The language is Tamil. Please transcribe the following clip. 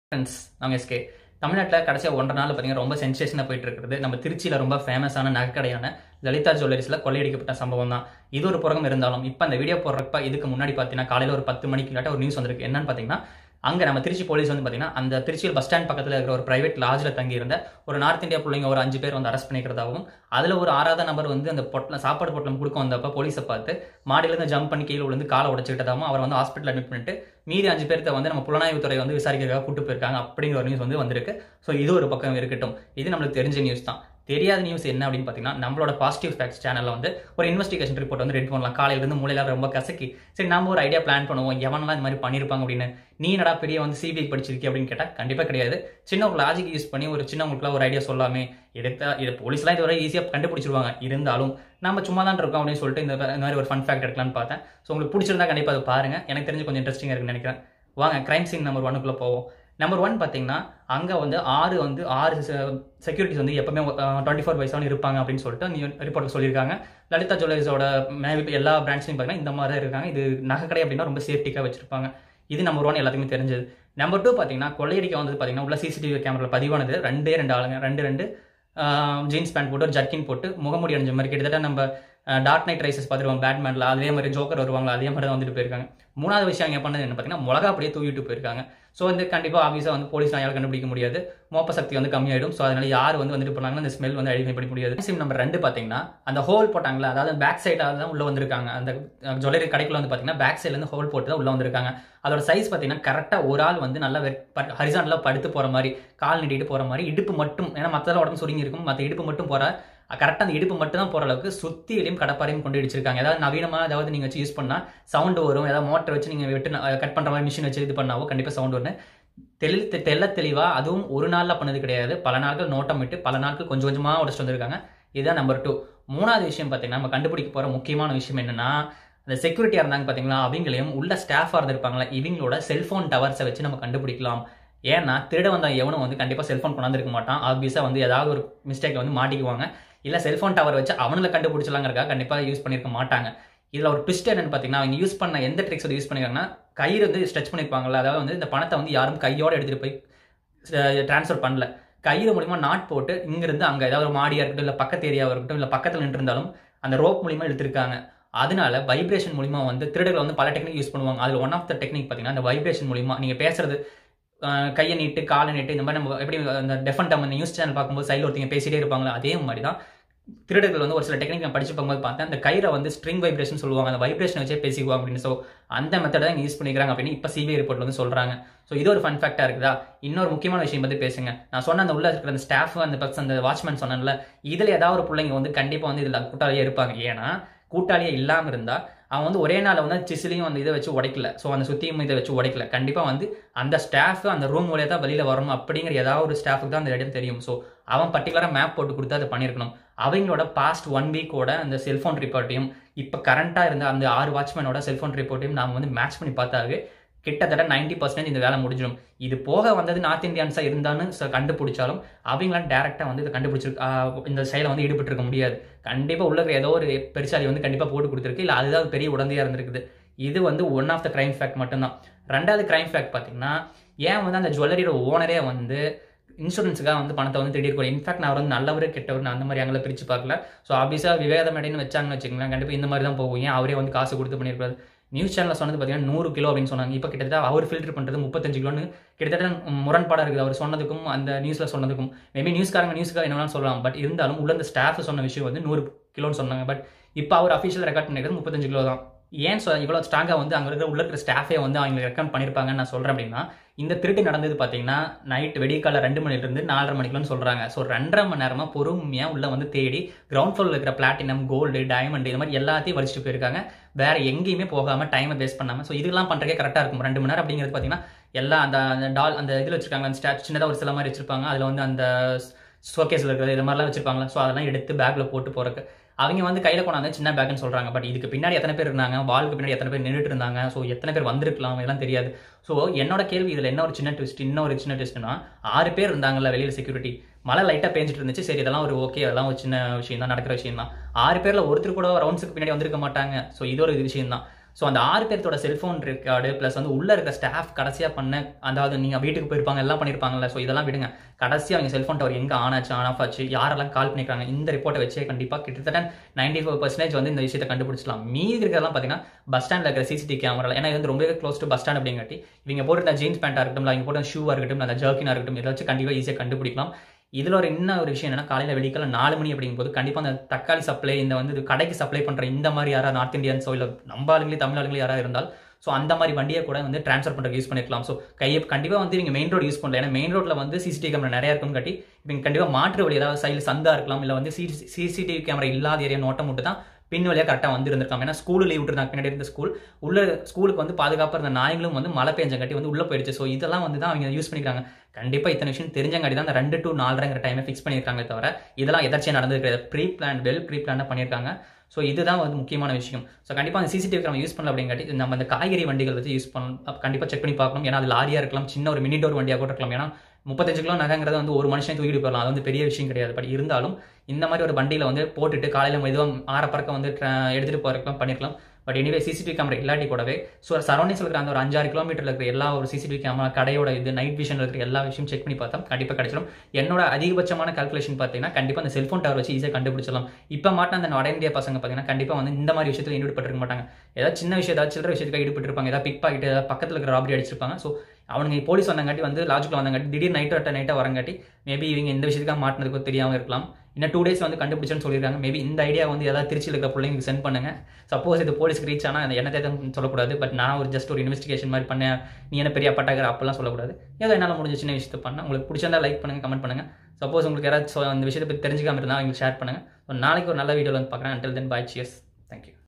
ஃப்ரெண்ட்ஸ் நாங்கள் எஸ்கே தமிழ்நாட்டில் கடைசியாக ஒன்றரை நாள் பார்த்தீங்கன்னா ரொம்ப சென்சேஷனாக போயிட்டு இருக்கிறது நம்ம திருச்சியில் ரொம்ப ஃபேமஸான நகைக்கடையான லலிதா ஜுவல்லரிஸில் கொள்ளையடிக்கப்பட்ட சம்பவம் தான் இது ஒரு புறம் இருந்தாலும் இப்போ அந்த வீடியோ போடுறப்ப இதுக்கு முன்னாடி பார்த்தீங்கன்னா காலையில் ஒரு பத்து மணிக்கு இல்லாட்ட ஒரு நியூஸ் வந்திருக்கு என்னன்னு பார்த்தீங்கன்னா அங்கே நம்ம திருச்சி போலீஸ் வந்து பார்த்தீங்கன்னா அந்த திருச்சியில் பஸ் ஸ்டாண்ட் பக்கத்தில் இருக்கிற ஒரு பிரைவேட் லாட்ஜில் தங்கி இருந்த ஒரு நார்த் இந்தியா பிள்ளைங்க ஒரு அஞ்சு பேர் வந்து அரெஸ்ட் பண்ணிக்கிறதாகவும் அதில் ஒரு ஆறாவது நபர் வந்து அந்த பொட்டலம் சாப்பாடு பொட்டலம் கொடுக்க வந்தப்ப போலீஸை பார்த்து மாடியிலேருந்து ஜம்ப் பண்ணி கீழே விழுந்து காலை உடச்சிக்கிட்டதாகவும் அவர் வந்து ஹாஸ்பிட்டல் அட்மிட் பண்ணிட்டு மீதி அஞ்சு பேர்த்த வந்து நம்ம புலனாய்வுத்துறை வந்து விசாரிக்கிறதுக்காக கூட்டு போயிருக்காங்க அப்படிங்கிற ஒரு நியூஸ் வந்து வந்திருக்கு ஸோ இது ஒரு பக்கம் இருக்கட்டும் இது நம்மளுக்கு தெரிஞ்ச நியூஸ் தான் தெரியாத நியூஸ் என்ன அப்படின்னு பார்த்தீங்கன்னா நம்மளோட பாசிட்டிவ் ஃபேக்ட்ஸ் சேனலில் வந்து ஒரு இன்வெஸ்டிகேஷன் ரிப்போர்ட் வந்து ரெடி பண்ணலாம் காலையிலேருந்து மூலையில ரொம்ப கசக்கி சரி நம்ம ஒரு ஐடியா பிளான் பண்ணுவோம் எவனெல்லாம் இந்த மாதிரி பண்ணியிருப்பாங்க அப்படின்னு நீ என்னடா பெரிய வந்து சிபிஐ படிச்சிருக்கி அப்படின்னு கேட்டால் கண்டிப்பாக கிடையாது சின்ன ஒரு லாஜிக் யூஸ் பண்ணி ஒரு சின்னவங்களுக்குலாம் ஒரு ஐடியா சொல்லாமே எடுத்தா இது போலீஸ்லாம் இதுவரை ஈஸியாக கண்டுபிடிச்சிருவாங்க இருந்தாலும் நம்ம சும்மா தான் இருக்கோம் அப்படின்னு சொல்லிட்டு இந்த இந்த மாதிரி ஒரு ஃபன் ஃபேக்ட் எடுக்கலாம்னு பார்த்தேன் ஸோ உங்களுக்கு பிடிச்சிருந்தா கண்டிப்பாக அதை பாருங்க எனக்கு தெரிஞ்சு கொஞ்சம் இன்ட்ரெஸ்டிங்காக இருக்குன்னு நினைக்கிறேன் வாங்க கிரைம் சீன் நம்பர் ஒன்னுக்குள்ளே போவோம் நம்பர் ஒன் பார்த்தீங்கன்னா அங்கே வந்து ஆறு வந்து ஆறு செக்யூரிட்டிஸ் வந்து எப்பவுமே டுவெண்ட்டி ஃபோர் பை செவன் இருப்பாங்க அப்படின்னு சொல்லிட்டு ரிப்போர்ட் சொல்லியிருக்காங்க லலிதா ஜுவல்லர்ஸோட மேபி எல்லா பிரான்ச்லையும் பார்த்தீங்கன்னா இந்த மாதிரி தான் இருக்காங்க இது நகைக்கடை அப்படின்னா ரொம்ப சேஃப்டிக்காக வச்சிருப்பாங்க இது நம்பர் ஒன் எல்லாத்துக்குமே தெரிஞ்சது நம்பர் டூ பார்த்தீங்கன்னா கொள்ளையடிக்க வந்து பார்த்தீங்கன்னா உள்ள சிசிடிவி கேமரா பதிவானது ரெண்டே ரெண்டு ஆளுங்க ரெண்டு ரெண்டு ஜீன்ஸ் பேண்ட் போட்டு ஒரு ஜர்க்கின் போட்டு முகமுடி அணிஞ்ச மாதிரி கிட்டத்தட்ட நம்ம டார்க் நைட் ரைசஸ் பார்த்துருவோம் பேட்மேனில் அதே மாதிரி ஜோக்கர் வருவாங்களா அதே மாதிரி தான் வந்துட்டு போயிருக்காங்க மூணாவது விஷயம் இங்கே பண்ணது என்ன பார்த்தீங்கன்னா மிளகா அப்படியே தூக்கிட்டு போயிருக்காங்க ஸோ வந்து கண்டிப்பாக ஆஃபீஸாக வந்து போலீஸ் யாரும் கண்டுபிடிக்க முடியாது மோப்ப சக்தி வந்து கம்மியாயிடும் ஸோ அதனால யார் வந்து வந்துட்டு போனாங்கன்னா அந்த ஸ்மெல் வந்து ஐடென்டிஃபை பண்ண முடியாது சிம் நம்பர் ரெண்டு பார்த்தீங்கன்னா அந்த ஹோல் போட்டாங்களா அதாவது பேக் சைடாக தான் உள்ள வந்திருக்காங்க அந்த ஜுவல்லரி கடைக்குள்ள வந்து பார்த்தீங்கன்னா பேக் சைட்லேருந்து ஹோல் போட்டு தான் உள்ள வந்திருக்காங்க அதோட சைஸ் பார்த்தீங்கன்னா கரெக்டாக ஒரு ஆள் வந்து நல்லா ஹரிசாண்டில் படுத்து போகிற மாதிரி கால் நீட்டிட்டு போகிற மாதிரி இடுப்பு மட்டும் ஏன்னா மற்றதெல்லாம் உடம்பு சுருங்கி இருக்கும் மற்ற இடுப்பு மட்டும் போகிற கரெக்டாக அந்த இடுப்பு மட்டும் தான் போகிற அளவுக்கு சுத்தியிலையும் கடப்பாரையும் கொண்டு அடிச்சிருக்காங்க ஏதாவது நவீனமாக ஏதாவது நீங்கள் வச்சு யூஸ் பண்ணால் சவுண்டு வரும் ஏதாவது மோட்டர் வச்சு நீங்கள் வெட்டு கட் பண்ணுற மாதிரி மிஷின் வச்சு இது பண்ணாவோ கண்டிப்பாக சவுண்ட் வரும் தெளி தெல்ல தெளிவாக அதுவும் ஒரு நாளில் பண்ணது கிடையாது பல நாட்கள் நோட்டம் விட்டு பல நாட்கள் கொஞ்சம் கொஞ்சமாக உடச்சிட்டு வந்திருக்காங்க இதுதான் நம்பர் டூ மூணாவது விஷயம் பார்த்தீங்கன்னா நம்ம கண்டுபிடிக்க போகிற முக்கியமான விஷயம் என்னன்னா அந்த செக்யூரிட்டியாக இருந்தாங்க பார்த்தீங்களா அவங்களையும் உள்ள ஸ்டாஃபாக இருந்திருப்பாங்களா இவங்களோட செல்ஃபோன் டவர்ஸை வச்சு நம்ம கண்டுபிடிக்கலாம் ஏன்னா திருட வந்த எவனும் வந்து கண்டிப்பாக செல்ஃபோன் கொண்டாந்துருக்க மாட்டான் ஆப்வியஸாக வந்து ஏதாவது ஒரு மிஸ்டேக்கை வந்து மாட்டிக்குவாங்க இல்லை செல்ஃபோன் டவர் வச்சு அவனில் கண்டுபிடிச்சலாங்கிறக்கா கண்டிப்பாக யூஸ் பண்ணியிருக்க மாட்டாங்க இதில் ஒரு ட்விஸ்ட் என்னன்னு பார்த்தீங்கன்னா அவங்க யூஸ் பண்ண எந்த ட்ரிக்ஸ் வந்து யூஸ் பண்ணிருக்காங்கன்னா கயிறு வந்து ஸ்ட்ரெச் பண்ணியிருப்பாங்கல்ல அதாவது வந்து இந்த பணத்தை வந்து யாரும் கையோடு எடுத்துகிட்டு போய் ட்ரான்ஸ்ஃபர் பண்ணல கயிறு மூலிமா நாட் போட்டு இங்கிருந்து அங்கே ஏதாவது ஒரு மாடியாக இருக்கட்டும் இல்லை பக்கத்து ஏரியாவாக இருக்கட்டும் இல்லை பக்கத்தில் நின்று இருந்தாலும் அந்த ரோப் மூலிமா எடுத்திருக்காங்க அதனால வைப்ரேஷன் மூலிமா வந்து திருடர்கள் வந்து பல டெக்னிக் யூஸ் பண்ணுவாங்க அதில் ஒன் ஆஃப் த டெக்னிக் பார்த்தீங்கன்னா அந்த வைப்ரேஷன் மூலிமா நீங்கள் பேசுறது கையை நீட்டு காலை நீட்டு இந்த மாதிரி நம்ம எப்படி அந்த டெஃபன் டம் நியூஸ் சேனல் பார்க்கும்போது சைடில் ஒருத்தங்க பேசிட்டே இருப்பாங்களா அதே மாதிரி தான் திருடர்கள் வந்து ஒரு சில டெக்னிக் நான் படிச்சு பார்க்கும்போது பார்த்தேன் அந்த கயிறை வந்து ஸ்ட்ரிங் வைப்ரேஷன் சொல்லுவாங்க அந்த வைப்ரேஷன் வச்சே பேசிக்குவாங்க அப்படின்னு ஸோ அந்த மெத்தட் தான் யூஸ் பண்ணிக்கிறாங்க அப்படின்னு இப்போ சிபிஐ ரிப்போர்ட் வந்து சொல்கிறாங்க ஸோ இது ஒரு ஃபன் ஃபேக்டாக இருக்குதா இன்னொரு முக்கியமான விஷயம் பற்றி பேசுங்க நான் சொன்ன அந்த உள்ள இருக்கிற அந்த ஸ்டாஃப் அந்த பக்ஸ் அந்த வாட்ச்மேன் சொன்னேன்ல இதில் ஏதாவது ஒரு பிள்ளைங்க வந்து கண்டிப்பாக வந்து இதில் கூட்டாளியே இருப்பாங்க ஏன்னா கூட்டாளியே இல்லாமல் இருந்தால் அவன் வந்து ஒரே நாளில் வந்து சிசிலையும் அந்த இதை வச்சு உடைக்கல ஸோ அந்த சுத்தியும் இதை வச்சு உடைக்கல கண்டிப்பாக வந்து அந்த ஸ்டாஃப் அந்த ரூம் வழியாக தான் வெளியில் வரணும் அப்படிங்கிற ஏதாவது ஒரு ஸ்டாஃபுக்கு தான் அந்த இடம் தெரியும் ஸோ அவன் பர்டிகுலராக மேப் போட்டு கொடுத்து அதை பண்ணியிருக்கணும் அவங்களோட பாஸ்ட் ஒன் வீக்கோட அந்த செல்ஃபோன் ரிப்போர்ட்டையும் இப்போ கரண்ட்டாக இருந்த அந்த ஆறு வாட்ச்மேனோட செல்ஃபோன் ரிப்போர்ட்டையும் நாம் வந்து மேட்ச் பண்ணி பார்த்தாவே கிட்டத்தட்ட நைன்டி பர்சன்டேஜ் இந்த வேலை முடிஞ்சிடும் இது போக வந்தது நார்த் இந்தியன்ஸாக இருந்தாலும் கண்டுபிடிச்சாலும் அவங்களாம் டேரெக்டாக வந்து இதை கண்டுபிடிச்சிருக்கு இந்த செயலை வந்து ஈடுபட்டிருக்க முடியாது கண்டிப்பாக உள்ள ஏதோ ஒரு பெருசாலி வந்து கண்டிப்பாக போட்டு கொடுத்துருக்கு இல்லை அதுதான் பெரிய உடந்தையாக இருந்திருக்குது இது வந்து one of the crime fact மட்டும்தான் ரெண்டாவது கிரைம் ஃபேக்ட் பார்த்தீங்கன்னா ஏன் வந்து அந்த ஜுவல்லரியோட ஓனரே வந்து இன்சூரன்ஸுக்காக வந்து பணத்தை வந்து தேடி இருக்கணும் இன்ஃபேக்ட் நான் வந்து நல்லவர் கெட்டவர் அந்த மாதிரி அங்கே பிரித்து பார்க்கல ஸோ ஆஃபீஸாக விவேகம் மேடைன்னு வச்சாங்கன்னு வச்சுக்கலாம் கண்டிப்பாக இந்த மாதிரி தான் போகும் ஏன் அவரே வந்து காசு கொடுத்து பண்ணியிருக்காரு நியூஸ் சேனலில் சொன்னது பார்த்தீங்கன்னா நூறு கிலோ அப்படின்னு சொன்னாங்க இப்போ கிட்டத்தட்ட அவர் ஃபில்டர் பண்ணுறது முப்பத்தஞ்சு கிலோன்னு கிட்டத்தட்ட முரண்பாடாக இருக்குது அவர் சொன்னதுக்கும் அந்த நியூஸில் சொன்னதுக்கும் மேபி நியூஸ்காரங்க நியூஸ்க்காக என்னென்னு சொல்லலாம் பட் இருந்தாலும் உள்ள இந்த ஸ்டாஃப் சொன்ன விஷயம் வந்து நூறு கிலோன்னு சொன்னாங்க பட் இப்போ அவர் அஃபிஷியல் ரெக்கார்ட் பண்ணிக்கிறது முப்பத்தஞ்சு கிலோ தான் ஏன் சொ இவ்வளோ ஸ்ட்ராங்காக வந்து அங்கே இருக்கிற உள்ள இருக்கிற ஸ்டாஃபே வந்து அவங்க ரெக்கமெண்ட் பண்ணியிருப்பாங்கன்னு நான் சொல்கிறேன் அப்படின்னா இந்த திருட்டு நடந்தது பார்த்தீங்கன்னா நைட் வெடிக்கால ரெண்டு மணிலேருந்து நாலரை மணிக்குலாம் சொல்கிறாங்க ஸோ ரெண்டரை மணி நேரமாக பொறுமையாக உள்ளே வந்து தேடி கிரவுண்ட் ஃப்ளோரில் இருக்கிற பிளாட்டினம் கோல்டு டைமண்ட் இது மாதிரி எல்லாத்தையும் வலிச்சுட்டு போயிருக்காங்க வேற எங்கேயுமே போகாமல் டைமை வேஸ்ட் பண்ணாமல் ஸோ இதெல்லாம் பண்ணுறதுக்கே கரெக்டாக இருக்கும் ரெண்டு மணி நேரம் அப்படிங்கிறது பார்த்தீங்கன்னா எல்லா அந்த டால் அந்த இதில் வச்சிருக்காங்க அந்த ஸ்டா சின்னதாக ஒரு சில மாதிரி வச்சிருப்பாங்க அதில் வந்து அந்த ஷோகேஸில் இருக்கிறது இது மாதிரிலாம் வச்சிருப்பாங்களா ஸோ அதெல்லாம் எடுத்து பேக்கில் போட்டு போகிறக்கு அவங்க வந்து கையில் கொண்டாந்து சின்ன பேக்னு சொல்கிறாங்க பட் இதுக்கு பின்னாடி எத்தனை பேர் இருந்தாங்க வாளுக்கு பின்னாடி எத்தனை பேர் நின்றுட்டு இருந்தாங்க ஸோ எத்தனை பேர் வந்திருக்கலாம் இதெல்லாம் தெரியாது ஸோ என்னோட கேள்வி இதில் என்ன ஒரு சின்ன ட்விஸ்ட் இன்னும் ஒரு சின்ன ட்விஸ்ட்னா ஆறு பேர் இருந்தாங்கல்ல வெளியில் செக்யூரிட்டி மழை லைட்டாக பேஞ்சிட்டு இருந்துச்சு சரி இதெல்லாம் ஒரு ஓகே அதெல்லாம் ஒரு சின்ன விஷயம் தான் நடக்கிற விஷயம் தான் ஆறு பேரில் ஒருத்தர் கூட ரவுண்ட்ஸுக்கு பின்னாடி வந்திருக்க மாட்டாங்க ஸோ இது ஒரு விஷயம் தான் ஸோ அந்த ஆறு பேர்த்தோட செல்ஃபோன் ரெக்கார்டு ப்ளஸ் வந்து உள்ள இருக்க ஸ்டாஃப் கடைசியாக பண்ண அதாவது நீங்கள் வீட்டுக்கு போயிருப்பாங்க எல்லாம் பண்ணியிருப்பாங்கல்ல ஸோ இதெல்லாம் விடுங்க கடைசியாக அவங்க செல்ஃபோன் டவர் எங்கே ஆன் ஆச்சு ஆன் ஆஃப் ஆச்சு யாரெல்லாம் கால் பண்ணிக்கிறாங்க இந்த ரிப்போர்ட்டை வச்சே கண்டிப்பாக கிட்டத்தட்ட நைன்டி ஃபோர் பர்சன்டேஜ் வந்து இந்த விஷயத்தை கண்டுபிடிச்சலாம் மீதி இருக்கிறதெல்லாம் பார்த்தீங்கன்னா பஸ் ஸ்டாண்டில் இருக்கிற சிசிடிவி கேமரா ஏன்னா இது வந்து ரொம்பவே க்ளோஸ் டு பஸ் ஸ்டாண்ட் அப்படிங்காட்டி இவங்க போட்டு ஜீன்ஸ் பேண்ட்டாக இருக்கட்டும் அவங்க போட்டு ஷூவாக இருக்கட்டும் அந்த ஜர்க்கினாக இருக்கட்டும் இதை வச்சு கண்டிப்பாக ஈஸியாக கண்டுபிடிக்கலாம் இதில் ஒரு இன்னும் ஒரு விஷயம் என்னன்னா காலையில் வெடிக்கல நாலு மணி அப்படிங்கும்போது கண்டிப்பாக அந்த தக்காளி சப்ளை இந்த வந்து கடைக்கு சப்ளை பண்ணுற இந்த மாதிரி யாராவது நார்த் இந்தியன்ஸோ இல்லை நம்ம ஆளுங்களே தமிழ் ஆளுங்களே யாராவது இருந்தால் ஸோ அந்த மாதிரி வண்டியை கூட வந்து ட்ரான்ஸ்ஃபர் பண்ணுறதுக்கு யூஸ் பண்ணிக்கலாம் ஸோ கையை கண்டிப்பாக வந்து இவங்க மெயின் ரோடு யூஸ் பண்ணல ஏன்னா மெயின் ரோட்டில் வந்து சிசிடிவி கேமரா நிறையா இருக்கும் காட்டி இவங்க கண்டிப்பாக மாற்று வழி ஏதாவது சைடில் சந்தா இருக்கலாம் இல்லை வந்து சிசிடிவி கேமரா இல்லாத ஏரியா நோட்டம் மட்டும் தான் பின் வழியாக கரெக்டாக வந்து இருந்திருக்காங்க ஏன்னா ஸ்கூல் லீவ் விட்டுருந்தாங்க பின்னாடி இருந்த ஸ்கூல் உள்ள ஸ்கூலுக்கு வந்து பாதுகாப்பாக இருந்த நாய்களும் வந்து மழை பெஞ்சங்காட்டி வந்து உள்ள போயிடுச்சு ஸோ இதெல்லாம் வந்து தான் அவங்க யூஸ் பண்ணிக்கிறாங்க கண்டிப்பாக இத்தனை விஷயம் தெரிஞ்சங்காட்டி தான் அந்த ரெண்டு டு நாலரைங்கிற டைமை ஃபிக்ஸ் பண்ணியிருக்காங்க தவிர இதெல்லாம் எதாச்சும் நடந்திருக்கிறது ப்ரீ பிளான் வெல் ப்ரீ பிளானாக பண்ணியிருக்காங்க ஸோ இதுதான் வந்து முக்கியமான விஷயம் ஸோ கண்டிப்பாக அந்த சிசிடிவி நம்ம யூஸ் பண்ணல அப்படிங்காட்டி நம்ம அந்த காய்கறி வண்டிகள் வச்சு யூஸ் பண்ணணும் கண்டிப்பாக செக் பண்ணி பார்க்கணும் ஏன்னா அது லாரியாக இருக்கலாம் சின்ன ஒரு மினி டோர் வண்டியாக கூட இருக்கலாம் ஏன்னா முப்பத்தஞ்சு கிலோ நகைங்கிறது வந்து ஒரு மனுஷன் தூக்கிட்டு போயிடலாம் அது வந்து பெரிய விஷயம் கிடையாது பட் இருந்தாலும் இந்த மாதிரி ஒரு வண்டியில் வந்து போட்டுட்டு காலையில் மெதுவாக ஆற பறக்க வந்து எடுத்துகிட்டு போகிறக்கலாம் பண்ணிருக்கலாம் பட் எனிவே சிசிடிவி கேமரா இல்லாட்டி கூடவே ஸோ சரௌண்டிங்ஸ் இருக்கிற அந்த ஒரு அஞ்சாறு கிலோமீட்டரில் இருக்கிற எல்லா ஒரு சிசிடிவி கேமரா கடையோட இது நைட் விஷன் இருக்கிற எல்லா விஷயம் செக் பண்ணி பார்த்தா கண்டிப்பாக கிடைச்சிடும் என்னோட அதிகபட்சமான கால்குலேஷன் பார்த்தீங்கன்னா கண்டிப்பாக அந்த செல்ஃபோன் டவர் வச்சு ஈஸியாக கண்டுபிடிச்சலாம் இப்போ மாட்டின அந்த வட இந்தியா பசங்க பார்த்தீங்கன்னா கண்டிப்பாக வந்து இந்த மாதிரி விஷயத்தில் ஈடுபட்டிருக்க மாட்டாங்க ஏதாவது சின்ன விஷயம் ஏதாவது சில்லற விஷயத்துக்கு ஈடுபட்டிருப்பாங்க ஏதாவது பிக் பாக்கெட் ஏதாவது பக்கத்தில் இருக்கிற ராபரி அடிச்சிருப்பாங்க ஸோ அவனுங்க போலீஸ் வந்தங்காட்டி வந்து லாஜிக்கில் வந்தங்காட்டி திடீர் நைட் அட்ட நைட்டாக வரங்காட்டி மேபி இவங்க இந்த விஷயத்துக்காக மாட்டினதுக்கு தெரியாமல் இருக்கலாம் இன்னும் டூ டேஸ் வந்து கண்டுபிடிச்சேன்னு சொல்லியிருக்காங்க மேபி இந்த ஐடியா வந்து ஏதாவது திருச்சியில் இருக்கிற பிள்ளைங்களுக்கு சென்ட் பண்ணுங்க சப்போஸ் இது போலீஸ்க்கு ரீச் ஆனால் என்ன தேதம் சொல்லக்கூடாது பட் நான் ஒரு ஜஸ்ட் ஒரு இன்வெஸ்டிகேஷன் மாதிரி பண்ணேன் நீ என்ன பெரிய பட்டாக்கிற அப்பெல்லாம் சொல்லக்கூடாது ஏதோ என்னால் முடிஞ்ச சின்ன விஷயத்தை பண்ணேன் உங்களுக்கு பிடிச்சிருந்தா லைக் பண்ணுங்க கமெண்ட் பண்ணுங்க சப்போஸ் உங்களுக்கு யாராவது அந்த விஷயத்தை பற்றி தெரிஞ்சுக்காம இருந்தால் அவங்களுக்கு ஷேர் பண்ணுங்க நாளைக்கு ஒரு நல்ல வீடியோவில் வந்து பார்க்குறேன் until then bye cheers thank you